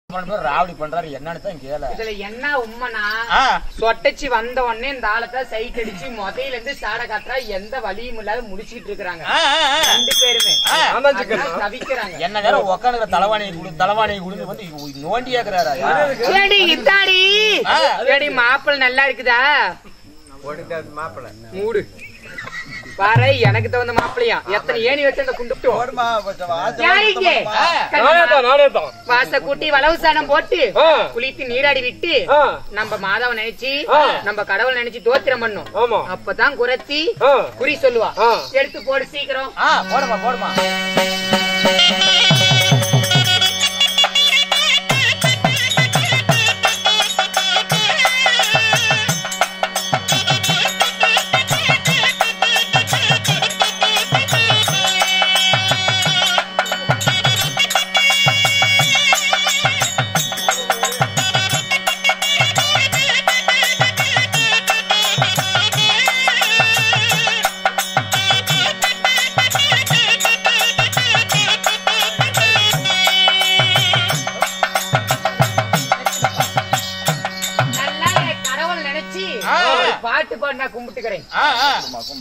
பண்றாரு, ராவடி பண்றாரு என்னன்னு தான் கேள இதுல என்ன உண்மைனா ஆ. சொட்டச்சி வந்த உடனே இந்த ஆளத்தை சைட் அடிச்சு முதையில இருந்து சாட காட்டுறா எந்த வழியும் இல்லாத முடிச்சிட்டு இருக்காங்க ஆ, ஆ, ஆ. ரெண்டு பேருமே ஆ. அதனால தவிக்கிறாங்க என்ன வேற உட்காந்து தலைவாணியை குடு தலைவாணியை குடுந்து வந்து நோண்டி ஏக்குறாரா ஏடி இத்தாடி ஆ. ஏடி மாப்பிள்ள நல்லா இருக்குதா மாப்பிள்ள மூடு பாரு எனக்கு தகுந்த மாப்பிள்ளையா எத்தனை ஏணி வச்சு அந்த குண்டுட்டு போடுமா கொஞ்சம் வாசம் யாரிங்க ஆ. கண்ணம்மா, வாச கூட்டி வளவு சாணம் போட்டு ஆ. குளித்து நீராடி விட்டு ஆ. நம்ம மாதாவை நினைச்சு ஆ. நம்ம கடவுள் நினைச்சு தோத்திரம் பண்ணும் ஆமா. அப்பதான் குரத்தி ஆ. குறி சொல்லுவா ஆ. எடுத்து போடு சீக்கிரம் ஆ போடுமா போடுமா நல்லா என் கடவுள் நினைச்சு ஆ. ஒரு பாட்டு பாடு நான் கும்பிட்டுக்கிறேன் ஆ ஆ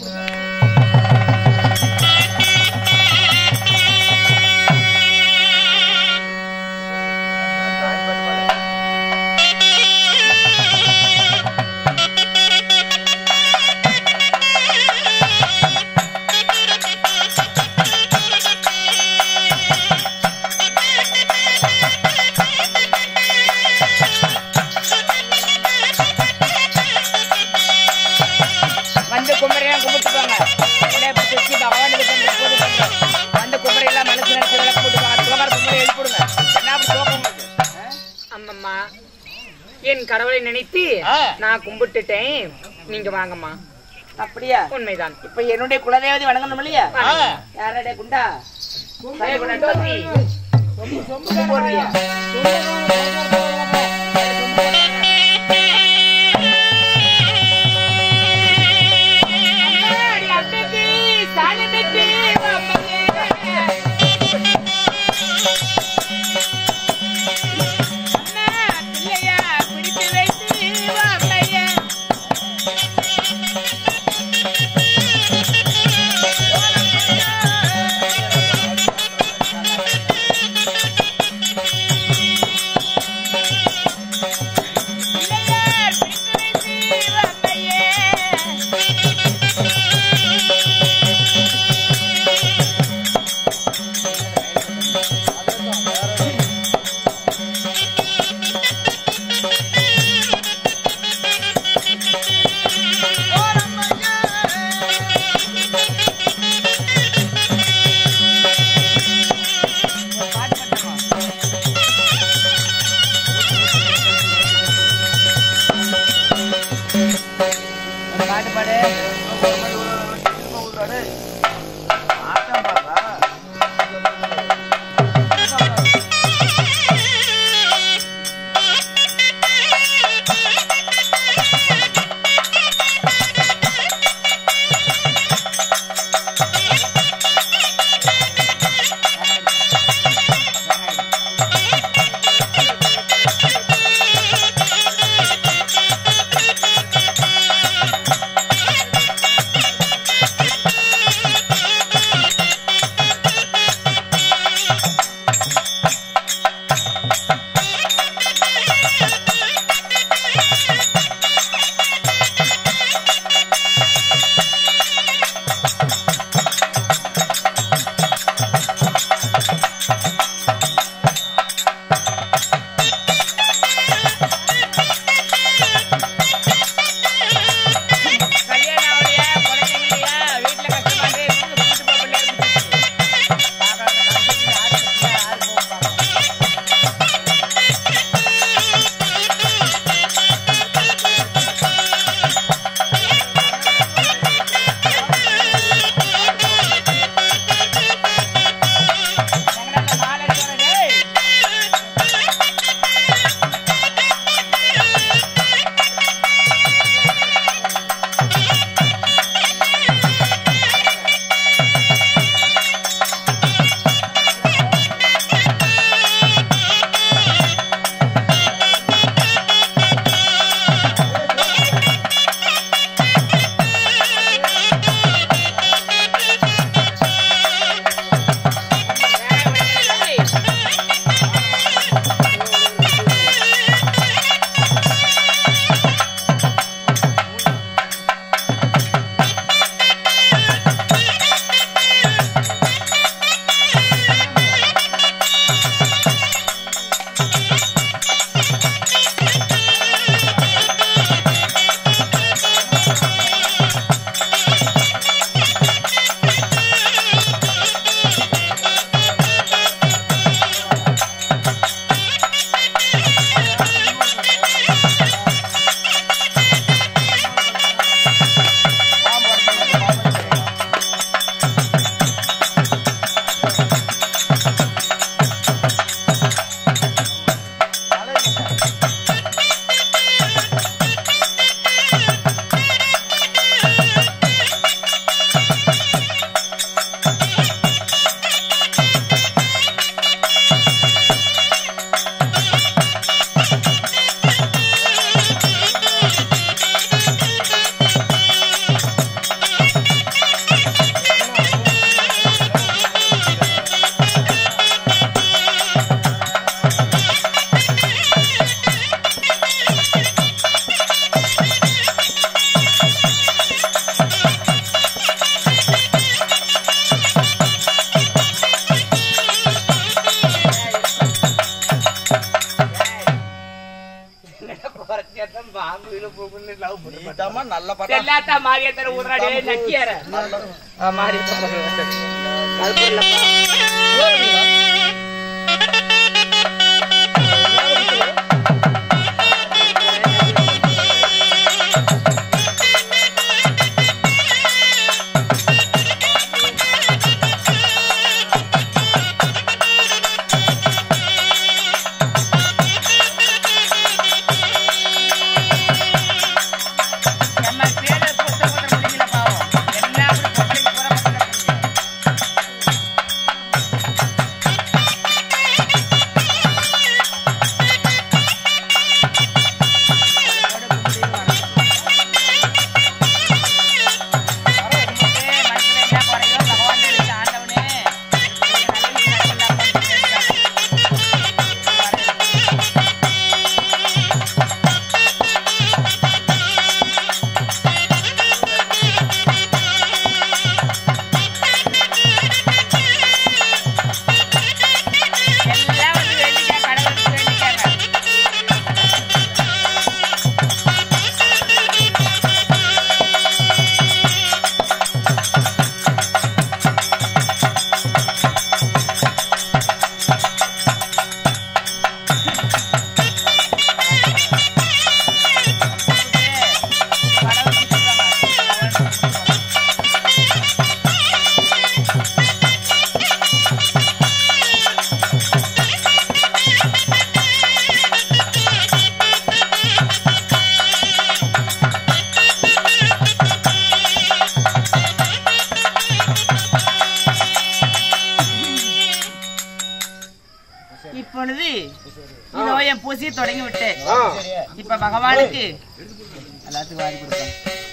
வந்து குமரையெல்லாம் கும்பிட்டு போங்க எல்லாம் இப்படி வச்சு பகவானுக்கு தந்து பூஜை பண்றோம். வந்து குமரையெல்லாம் மனசு நினைச்சு விளக்கு போட்டு போங்க தோகார குமரை எழுப்பிடுங்க என்ன அப்படி தோக்கம் உங்களுக்கு? அம்மம்மா என் கடவுளை நினைத்து ஆ. நான் கும்பிட்டுட்டேன் நீங்க வாங்கம்மா அப்படியா உண்மைதான் இப்ப என்னுடைய குலதேவதை வணங்கணும் இல்லையா ஆ யாரடே குண்டா சரி, குணத்தோத்தி. போடுறியா அம்மாடி, அத்தைக்கு, சாணத்துக்கு, வாப்பையே. அம்மா, பிள்ளையா, பிடித்து வைத்து வாப்பையே. செல்லாத்தான் பாம்புல போகுன்னு லவ் பண்ணி நீதாம்மா நல்ல படம் செல்லாத்தா மாரியத்தர ஊர்றாடே நக்கியார மாறி அது இல்லப்பா நம்ம பேரை போட்ட போட்ட முடியல பாவம் என்ன அப்படி பொம்பளைக்கு பூரா பக்கத்துல புரியுது. மனசுல என்ன குறையோ பகவான் தெரிஞ்ச ஆண்டவனே எனக்கு நல்ல விஷயம் நடக்கல எல்லாம் வந்து வேண்டிக்க கடவுளுக்கு வேண்டிக்காங்க இப்பொழுது நோயம் பூசி தொடங்கி விட்டேன் இப்ப பகவானுக்கு எல்லாத்துக்கும் வாரி கொடுப்பேன்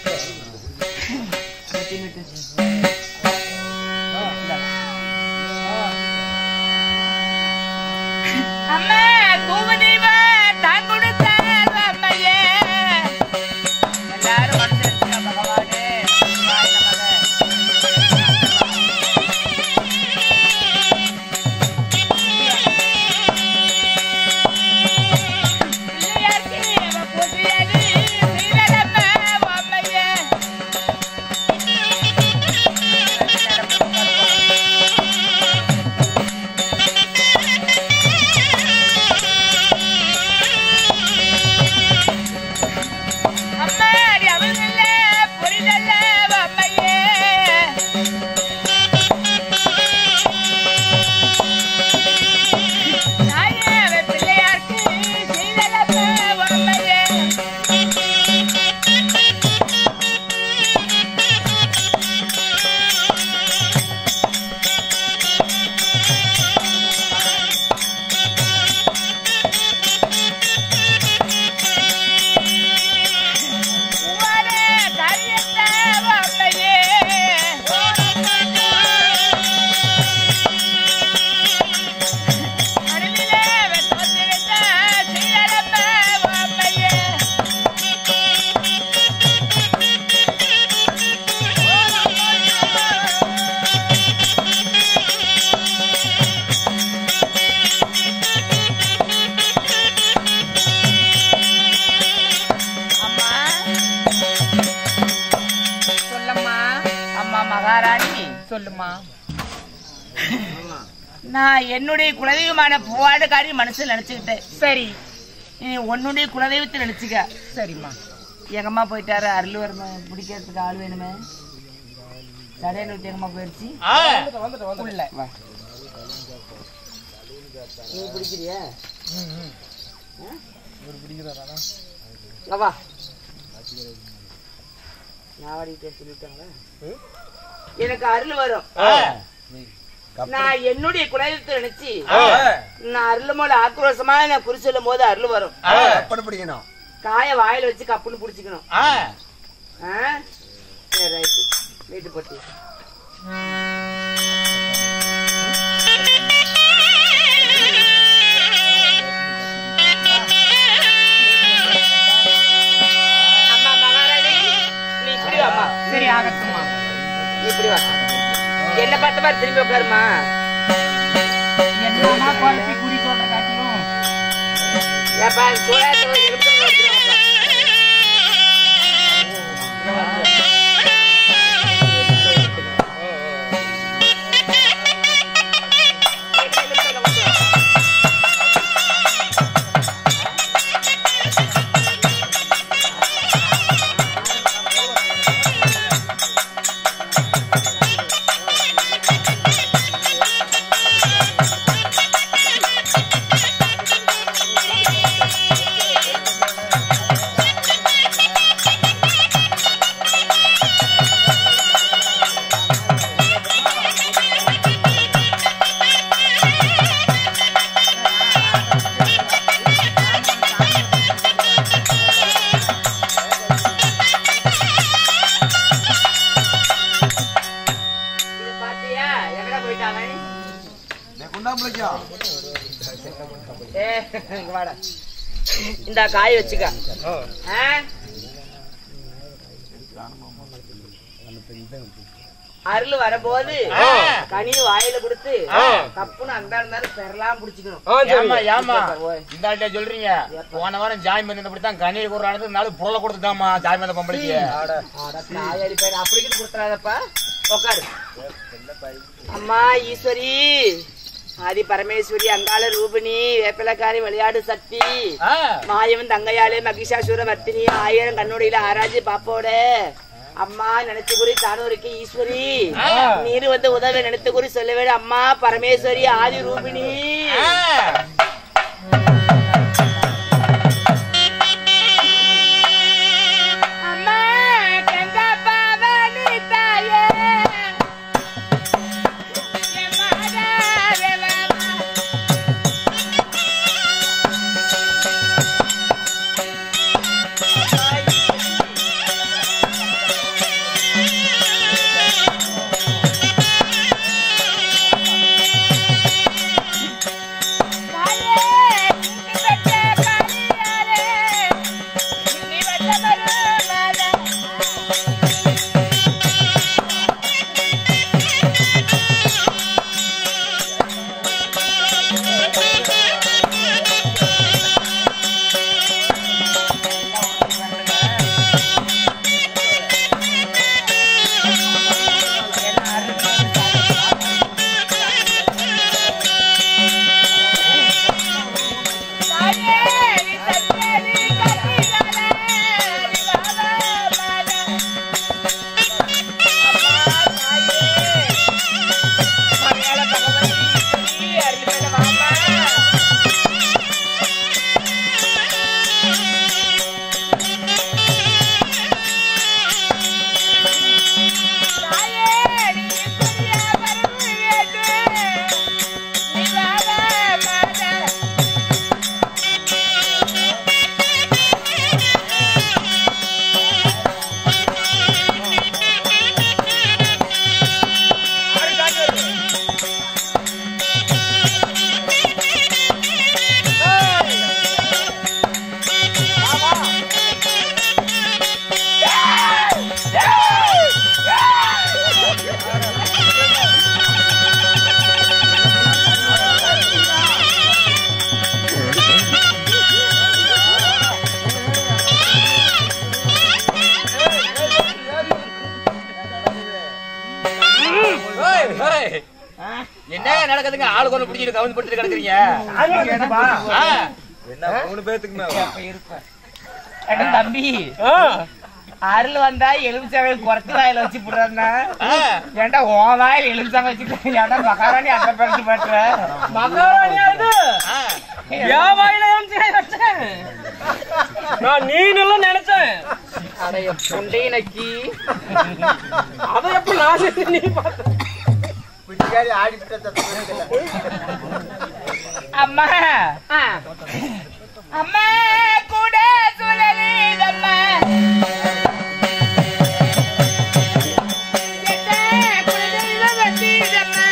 அம்மா தூவதீவ தான் கொடுத்த அம்மையே எல்லாரும் மனசில் பகவானே நமச்சிவாய நமக. பிள்ளையார்க்கு புதியது சீரலம்மா அம்மையே. அம்மாடி அவங்கள புரிதல்ல அம்மையே தாயே பிள்ளையார்க்கு செய்தலப்ப அம்மையே உமது காரியத்தை அம்மையே அருளிலே வெட்டவத்திருந்த செய்தலப்ப அம்மையே அம்மா சொல்லம்மா அம்மா மகாராணி சொல்லுமா நான் என்னுடைய குலதெய்வமான பூவாடுகாரி மனசுல நினைச்சுக்கிட்டேன் சரி நீ உன்னுடைய குலதெய்வத்தை நினைச்சுக்க சரிம்மா எங்கம்மா போயிட்டாரு அருள் வருமா பிடிக்கிறதுக்கு ஆள் வேணுமே சடையன் விட்டு எங்கம்மா போயிடுச்சு உள்ள வா நீ பிடிக்கிறியா இங்க வா நாவடிக்கிட்ட சொல்லிட்டாங்களா எனக்கு அருள் வரும் நான் என்னுடைய குலதெய்வத்தை நினைச்சு நான் அருள் மேல ஆக்ரோஷமா நான் குறி சொல்லும் போது அருள் வரும் அப்படி பிடிக்கணும் காய வாயில வச்சு கப்புன்னு புடிச்சுக்கணும் ஆ? சரி ரைட்டு வீட்டு போட்டு அம்மா மகாராணி நீ இப்படி வாம்மா சரி ஆகட்டும்மா நீ இப்படி வா என்ன பார்த்த மாதிரி திரும்பி உட்காருமா என்னமா குறைச்சி குறி சொல்ற காட்டிலும் ஏப்பா சோழாத்த ஒரு எலுமிச்சம்பழம் வச்சிருவாங்கப்பா. இங்க வாடா. இந்த காய வச்சுக்க ஆ? அருள் வரும்போது கனி வாயில கொடுத்து தப்புன்னு அந்த இருந்தாலும் பெறலாம் புடிச்சுக்கணும் ஏமா ஏமா இந்த ஆள்கிட்ட சொல்றீங்க போன வாரம் ஜாமி வந்து இப்படித்தான் கண்ணீர் கூறானது நாலு பொருளை கொடுத்துட்டாமா ஜாமி வந்த பொம்பளைக்கு நாயடி பேர் அப்படி கொடுத்துறாதப்பா உட்காரு அம்மா ஈஸ்வரி ஆதி பரமேஸ்வரி அங்காள ரூபிணி வேப்பிலக்காரி விளையாடு சக்தி ஆ, மாயவன் தங்கையாளு மகிஷாசுர வர்த்தினி ஆயிரம் கண்ணுடையில ஆராய்ச்சி பாப்போட அம்மா நினைச்சு குறி தானூருக்கு ஈஸ்வரி நீரு வந்து உதவி நினைத்து குறி சொல்ல வேட அம்மா பரமேஸ்வரி ஆதி ரூபிணி ஆ. அம்மா கங்கா பாவனி தாயே என் மாதாவே மாமா. ஏய், ஏய். என்னங்க நடக்குதுங்க ஆளு கொண்டு பிடிச்சிட்டு கவுந்து படுத்துட்டு கிடக்குறீங்க ஆ. என்ன மூணு பேத்துக்கு மேல அட தம்பி அருள் வந்தா எலுமிச்சாவை குறைச்சு வாயில வச்சு போடுறாருன்னா ஆ. ஏன்டா உன் வாயில எலுமிச்சாங்க வச்சுட்டு ஏன்டா மகாராணி அந்த பறிச்சு பட்டுற மகாராணியாவது ஆ. என் வாயில எலுமிச்சாய் வச்சேன் நான் நீனும் நினைச்சேன் அடைய தொண்டை நக்கி அதை எப்படி நான் நீ பார்த்த பிடிக்காது ஆடிவிட்ட அம்மா அம்மா கூட சுழலிதம்மா எட்ட குழந்தையில வந்தீதம்மா